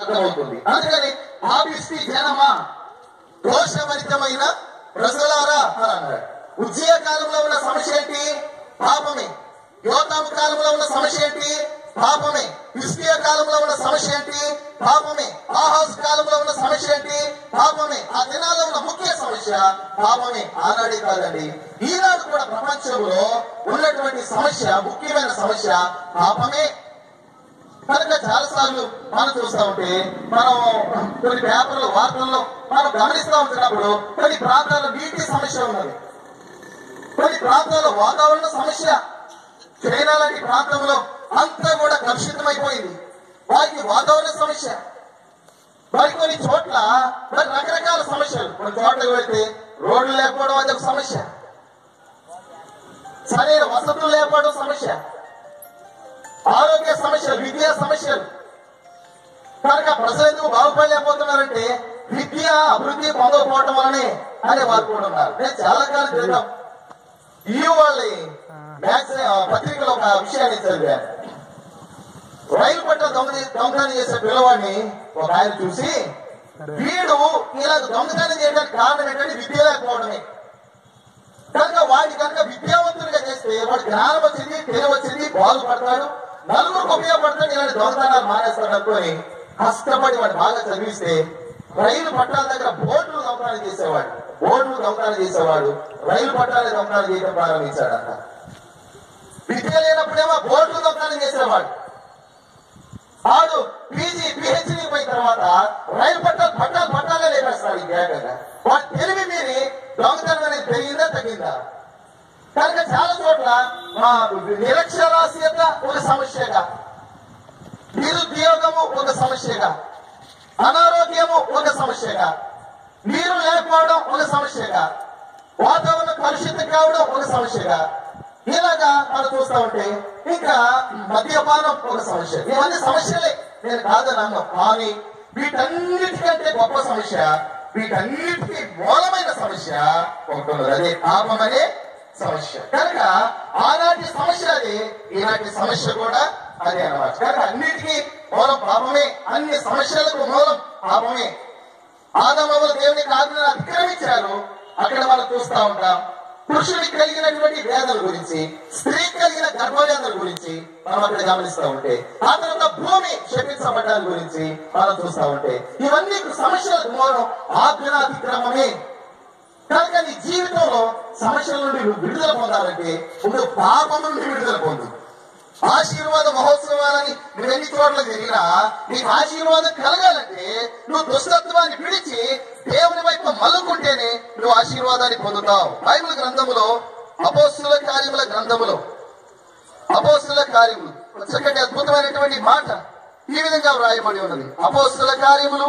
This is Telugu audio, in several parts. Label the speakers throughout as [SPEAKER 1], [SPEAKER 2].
[SPEAKER 1] అర్థమవుతుంది అందుకని పాపిష్టి జనమా దోషభరితమైన ప్రజలారా అని అన్నాడు ఉజ్జయ కాలంలో ఉన్న సమస్య ఏంటి పాపమే యోతాము కాలంలో ఉన్న సమస్య ఏంటి పాపమే ఇస్కియా కాలంలో ఉన్న సమస్య ఏంటి పాపమే ఆహాస్ కాలంలో ఉన్న సమస్య ఏంటి పాపమే ఆ దినాల్లో ఉన్న ముఖ్య సమస్య పాపమే ఆనాడే కాదండి ఈనాడు కూడా ప్రపంచంలో ఉన్నటువంటి సమస్య ముఖ్యమైన సమస్య పాపమే కనుక చాలా సార్లు మనం చూస్తా ఉంటే మనం కొన్ని పేపర్లు వార్తల్లో మనం గమనిస్తూ ఉంటున్నప్పుడు కొన్ని ప్రాంతాల్లో నీటి సమస్య ఉన్నది కొన్ని ప్రాంతాల్లో వాతావరణ సమస్య చైనా లాంటి ప్రాంతంలో అంతా కూడా కలుషితమైపోయింది వారికి వాతావరణ సమస్య మరి కొన్ని చోట్ల మరి రకరకాల సమస్యలు కొన్ని చోట్లకు వెళ్తే రోడ్లు లేకపోవడం అది ఒక సమస్య సరైన వసతులు లేకపోవడం సమస్య ఆరోగ్య సమస్యలు విద్యా సమస్యలు కనుక ప్రజలు ఎందుకు బాగుపడలేకపోతున్నారంటే విద్య అభివృద్ధి పొందకపోవడం వలనే అని వారు కూడా ఉన్నారు నేను చాలా కాలం క్రితం ఈ వాళ్ళ మ్యాగజైన్ ఆ, పత్రికలో ఒక విషయాన్ని చదివాను రైలు పట్ల దొంగ దొంగతనం చేసే పిల్లవాడిని ఒక ఆయన చూసి వీడు ఇలా దొంగతనం చేయడానికి కారణం ఏంటంటే విద్య లేకపోవడమే కనుక వాడిని కనుక విద్యావంతుడిగా చేస్తే వాడు జ్ఞానం వచ్చింది తెలివి వచ్చింది బాగుపడతాడు నలుగురికి ఉపయోగపడతాడు ఇలాంటి దొంగతనాలు మానేస్తాడు అనుకొని కష్టపడి వాడు బాగా చదివిస్తే రైలు పట్టాల దగ్గర బోర్డులు దొంగతనం చేసేవాడు బోర్డులు దొంగతనం చేసేవాడు రైలు పట్టాల దొంగతనం చేయడం ప్రారంభించాడంట విద్య లేనప్పుడేమో బోర్డులు దొంగతనం చేసేవాడు ఆడు పీజీ పిహెచ్డి పోయిన తర్వాత రైలు పట్టాలు పట్టాలు పట్టాలే లేపేస్తాడు ఈ ఏకంగా వాడు తెలివి మీరి దొంగతనం అనేది పెరిగిందా తగ్గిందా కనుక చాలా చోట్ల మా నిరక్షరాస్యత ఒక సమస్యగా నిరుద్యోగము ఒక సమస్యగా అనారోగ్యము ఒక సమస్యగా నీరు లేకపోవడం ఒక సమస్యగా వాతావరణం కలుషితం కావడం ఒక సమస్యగా ఇలాగా మనం చూస్తా ఉంటే ఇంకా మద్యపానం ఒక సమస్య ఇవన్నీ సమస్యలే నేను కాదని అన్నాం కానీ వీటన్నిటికంటే గొప్ప సమస్య వీటన్నిటికీ మూలమైన సమస్య ఒకటి ఉన్నది అదే పాపం అనే సమస్య కనుక ఆనాటి సమస్య అది ఈనాటి సమస్య కూడా అదే అన్నమాట కనుక అన్నిటికీ మూలం పాపమే అన్ని సమస్యలకు మూలం పాపమే ఆదమవులు దేవుని ఆజ్ఞను అతిక్రమించారు అక్కడ మనం చూస్తా ఉంటాం పురుషుడికి కలిగినటువంటి వేదన గురించి స్త్రీ కలిగిన గర్భవేదన గురించి మనం అక్కడ గమనిస్తూ ఉంటే ఆ తర్వాత భూమి శపించబడ్డాల గురించి మనం చూస్తా ఉంటే ఇవన్నీ సమస్యలకు మూలం ఆజ్ఞాతిక్రమమే కనుక నీ జీవితంలో సమస్యల నుండి నువ్వు విడుదల పొందాలంటే ముందు పాపం నుండి విడుదల పొందు ఆశీర్వాద మహోత్సవాలని నువ్వు ఎన్ని చోట్ల జరిగినా నీకు ఆశీర్వాదం కలగాలంటే నువ్వు దుష్టత్వాన్ని విడిచి దేవుని వైపు మల్లుకుంటేనే నువ్వు ఆశీర్వాదాన్ని పొందుతావు బైబిల్ గ్రంథములో అపోస్తుల కార్యముల గ్రంథములో అపోస్తుల కార్యములు ఒక చక్కటి అద్భుతమైనటువంటి మాట ఈ విధంగా వ్రాయబడి ఉన్నది అపోస్తుల కార్యములు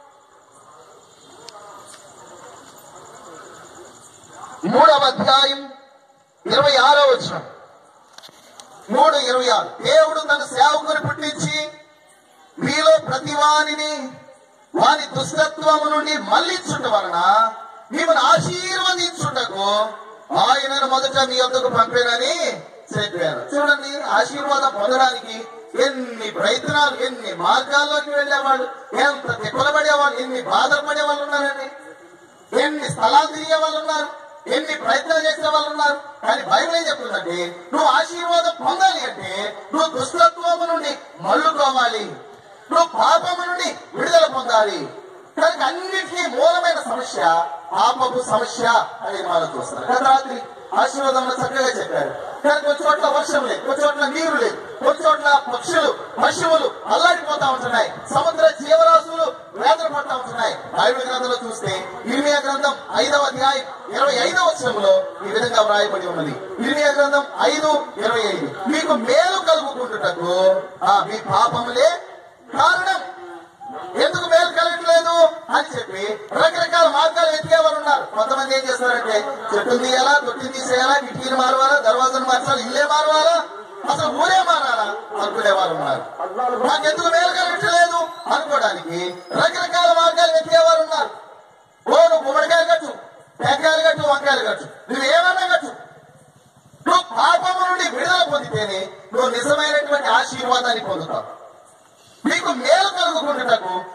[SPEAKER 1] మూడవ అధ్యాయం ఇరవై ఆరో వచ్చిన మూడు ఇరవై ఆరు దేవుడు తన సేవకుని పుట్టించి మీలో ప్రతి వానిని వాని దుష్టత్వము నుండి మళ్లించుట వలన మిమ్మల్ని ఆశీర్వదించుటకు ఆయనను మొదట మీ వద్దకు పంపేనని చెప్పారు చూడండి ఆశీర్వాదం పొందడానికి ఎన్ని ప్రయత్నాలు ఎన్ని మార్గాల్లోకి వెళ్ళేవాళ్ళు ఎంత తిప్పలపడేవాళ్ళు ఎన్ని బాధలు పడే వాళ్ళు ఉన్నారండి ఎన్ని స్థలాలు తిరిగే వాళ్ళు ఉన్నారు ఎన్ని ప్రయత్నాలు చేసే వాళ్ళు ఉన్నారు కానీ బైబిల్ ఏం చెప్తుందంటే నువ్వు ఆశీర్వాదం పొందాలి అంటే నువ్వు దుష్టత్వము నుండి మళ్ళుకోవాలి నువ్వు పాపము నుండి విడుదల పొందాలి కనుక అన్నిటికీ మూలమైన సమస్య పాపపు సమస్య అనేది మనం చూస్తారు గత రాత్రి ఆశీర్వాదంలో చక్కగా చెప్పారు కానీ కొన్ని చోట్ల వర్షం లేదు కొన్ని చోట్ల నీరు లేదు కొన్ని చోట్ల పక్షులు పశువులు అల్లాడిపోతా ఉంటున్నాయి సముద్ర జీవరాశులు వేదన పడతా ఉంటున్నాయి బైబిల్ గ్రంథంలో చూస్తే ఇర్మియా గ్రంథం ఐదవ అధ్యాయం ఇరవై ఐదవ వచనంలో ఈ విధంగా వ్రాయబడి ఉన్నది ఇర్మియా గ్రంథం ఐదు ఇరవై ఐదు మీకు మేలు కలుగుకుంటుటకు ఆ మీ పాపములే కారణం ఎందుకు మేలు కలగట్లేదు అని చెప్పి రకరకాల మార్గాలు వెతికేవారు ఉన్నారు కొంతమంది ఏం చేస్తారంటే చెట్టును తీయాలా తొట్టిని తీసేయాలా కిటికీలు మారవాలా దర్వాజను మార్చాలా ఇల్లే మారవాలా అసలు ఊరే మారాలా అనుకునేవారు ఉన్నారు మాకెందుకు మేలు కలగట్లేదు అనుకోవడానికి రకరకాల మార్గాలు వెతికేవారు ఉన్నారు ఓ నువ్వు గుమ్మడికాయలు కట్టు టెంకాయలు కట్టు వంకాయలు కట్టు నువ్వు ఏమన్నా కట్టు నువ్వు పాపము నుండి విడుదల పొందితేనే నువ్వు నిజమైనటువంటి ఆశీర్వాదాన్ని పొందుతావు మీకు మేలు కలుగుకుంటుటకు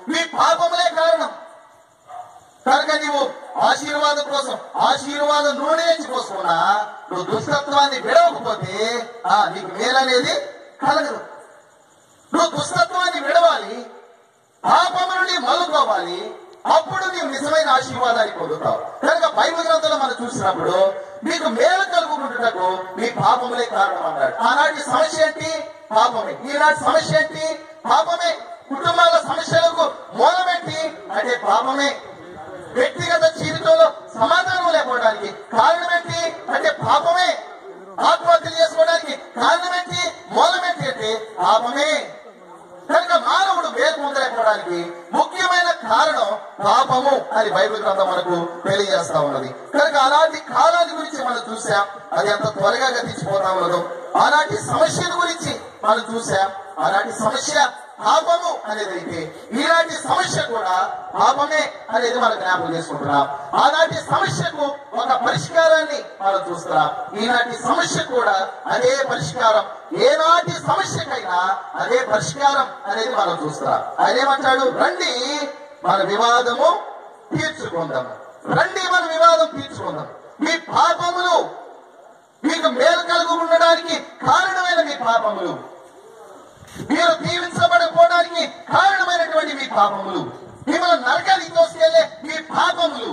[SPEAKER 1] కనుక నీవు ఆశీర్వాదం కోసం ఆశీర్వాద నూనె పోసుకున్నా నువ్వు దుస్తత్వాన్ని విడవకపోతే ఆ నీకు మేలనేది కలగదు నువ్వు దుస్తత్వాన్ని విడవాలి పాపము నుండి మలుకోవాలి అప్పుడు నీవు నిజమైన ఆశీర్వాదాన్ని పొందుతావు కనుక బైబిల్ గ్రంథంలో మనం చూసినప్పుడు మీకు మేలు కలుగుకుంటుటకు మీ పాపములే కారణం అన్నాడు ఆనాటి సమస్య ఏంటి పాపమే ఈనాటి సమస్య ఏంటి పాపమే కుటుంబాల సమస్యలకు మూలమేంటి అంటే పాపమే వ్యక్తిగత జీవితంలో సమాధానం లేకపోవడానికి కారణం ఏంటి అంటే పాపమే ఆత్మహత్యలు చేసుకోవడానికి కారణం ఏంటి మూలమేంటి అంటే పాపమే కనుక మానవుడు వేరు పొందలేకపోవడానికి ముఖ్యమైన కారణం పాపము అని బైబిల్ గ్రంథం మనకు తెలియజేస్తా ఉన్నది కనుక అలాంటి కాలాన్ని గురించి మనం చూసాం అది ఎంత త్వరగా గతించిపోతా ఉన్నదో అలాంటి సమస్యల గురించి మనం చూసాం అలాంటి సమస్య పాపము అనేది అయితే ఈనాటి సమస్య కూడా పాపమే అనేది మనం జ్ఞాపకం చేసుకుంటున్నాం ఆనాటి సమస్యకు ఒక పరిష్కారాన్ని మనం చూస్తున్నాం ఈనాటి సమస్య కూడా అదే పరిష్కారం ఏనాటి సమస్యకైనా అదే పరిష్కారం అనేది మనం చూస్తున్నాం ఆయన ఏమంటాడు రండి మన వివాదము తీర్చుకుందాం రండి మన వివాదం తీర్చుకుందాం మీ పాపములు మీకు మేలు కలుగు ఉండడానికి కారణమైన మీ పాపములు మీరు దీవించబడకపోవడానికి కారణమైనటువంటి మీ పాపములు మిమ్మల్ని నరకానికి తోసుకెళ్లే మీ పాపములు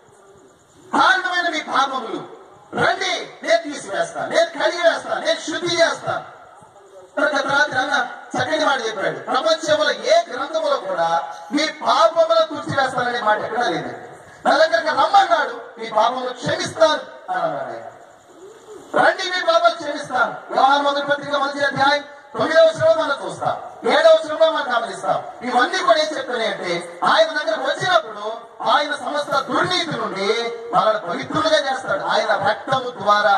[SPEAKER 1] కారణమైన మీ పాపములు రండి నేను తీసివేస్తా నేను కడిగి వేస్తా నేను శుద్ధి చేస్తా గత రాత్రి అన్న చక్కని మాట చెప్పాడు ప్రపంచంలో ఏ గ్రంథములో కూడా మీ పాపములను తుడిచివేస్తాననే మాట ఎక్కడా లేదు నా దగ్గరకు రమ్మన్నాడు మీ పాపములు క్షమిస్తాను అని అన్నాడు ఆయన. రండి మీ పాపాలు క్షమిస్తాను వ్యవహార మొదటి పత్రిక మంచి అధ్యాయం తొమ్మిదవ వచనంలో మనం చూస్తాం ఏడవ వచనంలో మనం గమనిస్తాం ఇవన్నీ కూడా ఏం చెప్తున్నాయి అంటే ఆయన దగ్గరకు వచ్చినప్పుడు ఆయన సమస్త దుర్నీతి నుండి మనల్ని పవిత్రులుగా చేస్తాడు ఆయన రక్తము ద్వారా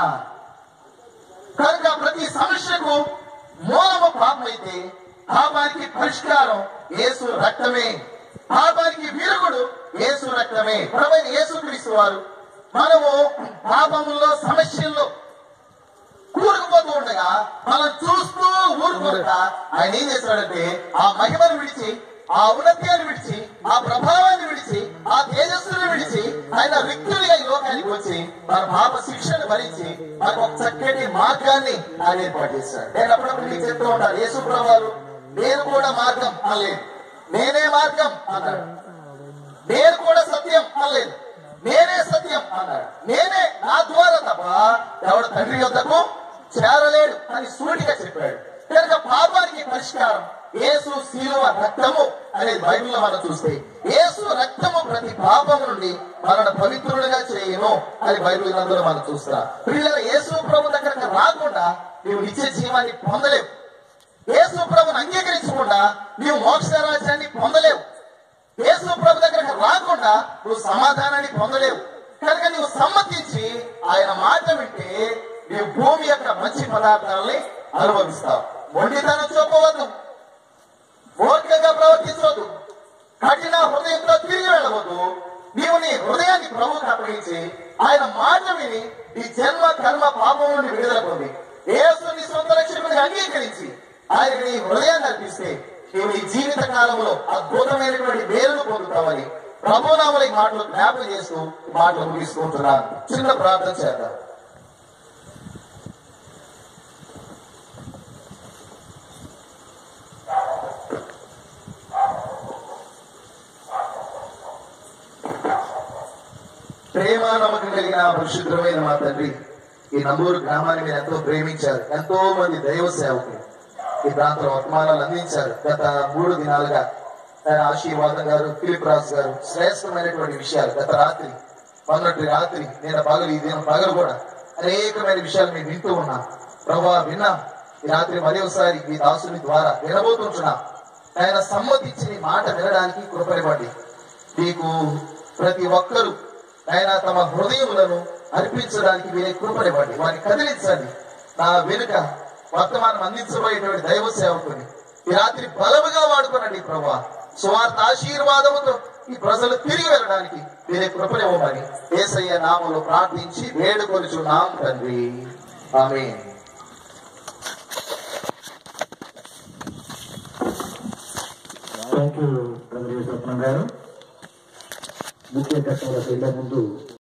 [SPEAKER 1] కనుక ప్రతి సమస్యకు మూలము పాపం అయితే పాపానికి పరిష్కారం యేసు రక్తమే పాపానికి విరుగుడు యేసు రక్తమే ప్రభైన యేసు క్రీస్తు వారు మనము పాపముల్లో సమస్యల్లో కూరుకుపోతూ ఉండగా మనం చూస్తూ ఊరుకుంటా ఆయన ఏం చేశాడంటే ఆ మహిమను విడిచి ఆ ఔన్నత్యాన్ని విడిచి ఆ ప్రభావాన్ని విడిచి ఆ తేజస్సును విడిచి ఆయన రిక్తులుగా ఈ లోకానికి వచ్చి మన పాప శిక్షను భరించి మనకు ఒక చక్కటి మార్గాన్ని ఆయన ఏర్పాటు చేశాడు నేను అప్పుడప్పుడు మీకు చెప్తూ ఉంటాను యేసు ప్రభావాలు నేను కూడా మార్గం అనలేదు నేనే మార్గం అన్నాడు నేను కూడా సత్యం అనలేదు నేనే సత్యం అన్నాడు నేనే నా ద్వారా తప్ప ఎవడు తండ్రి యొద్దకు చేరలేడు అని సూటిగా చెప్పాడు కనుక పాపానికి పరిష్కారం యేసు శీలువ రక్తము అనేది బైబిల్లో మనం చూస్తే యేసు రక్తము ప్రతి పాపం నుండి మనను పవిత్రులుగా చేయను అని బైబిల్ గ్రంథంలో మనం చూస్తా పిల్లల యేసు ప్రభు దగ్గరకు రాకుండా నీవు నిత్య జీవాన్ని పొందలేవు యేసు ప్రభుని అంగీకరించకుండా నీవు మోక్ష రాజ్యాన్ని పొందలేవు యేసు ప్రభు దగ్గరకు రాకుండా నువ్వు సమాధానాన్ని పొందలేవు కనుక నువ్వు సమ్మతించి ఆయన మాట వింటే నీవు భూమి యొక్క మంచి పదార్థాలని అనుభవిస్తావు మొండితనం చూపవద్దు మూర్ఖంగా ప్రవర్తించవద్దు కఠిన హృదయంతో తిరిగి వెళ్ళవద్దు నీవు నీ హృదయాన్ని ప్రభువుకి అప్పగించి ఆయన మాట విని నీ జన్మ కర్మ పాపం నుండి విడుదల పొంది యేసు నీ సొంత రక్షకుడిని అంగీకరించి ఆయన నీ హృదయాన్ని అర్పిస్తే నీవు నీ జీవిత కాలంలో అద్భుతమైనటువంటి మేలును పొందుతావని ప్రభునామని మాటలు జ్ఞాపకం చేస్తూ ఈ మాటలు ముగిస్తుంటున్నాను చిన్న ప్రార్థన చేద్దాం ప్రేమ నమ్మకం కలిగిన పరిశుద్ధమైన మా తండ్రి ఈ నంబూరు గ్రామాన్ని మీరు ఎంతో ప్రేమించారు ఎంతో మంది దైవ సేవకులు ఈ ప్రాంతంలో వర్తమానాలు అందించారు గత మూడు దినాలుగా ఆయన ఆశీర్వాదం గారు ఫిలిప్ రాజు గారు శ్రేష్టమైనటువంటి విషయాలు గత రాత్రి మొన్నటి రాత్రి నేను పగలు ఈ దినం పగలు కూడా అనేకమైన విషయాలు మేము వింటూ ఉన్నాం ప్రభా విన్నాం ఈ రాత్రి మరి ఒకసారి ఈ దాసుని ద్వారా వినబోతుంటున్నాం ఆయన సమ్మతించి నీ మాట వినడానికి కృపనివ్వండి నీకు ప్రతి ఒక్కరూ ఆయన తమ హృదయములను అర్పించడానికి మీరే కృపనివ్వండి వారిని కదిలించండి నా వెనుక వర్తమానం అందించబోయేటువంటి దైవ సేవకుని ఈ రాత్రి బలముగా వాడుకోనండి ప్రభా సువార్త ఆశీర్వాదముతో ఈ ప్రజలు తిరిగి వెళ్ళడానికి మీరే కృపనివ్వమని ఏసయ్య నామములో ప్రార్థించి వేడుకొనిచున్నాం తండ్రి ఆమె
[SPEAKER 2] థ్యాంక్ యూ బ్రదర్ యూసఫ్ గారు ముఖ్య ఘట్టంలోకి వెళ్లే ముందు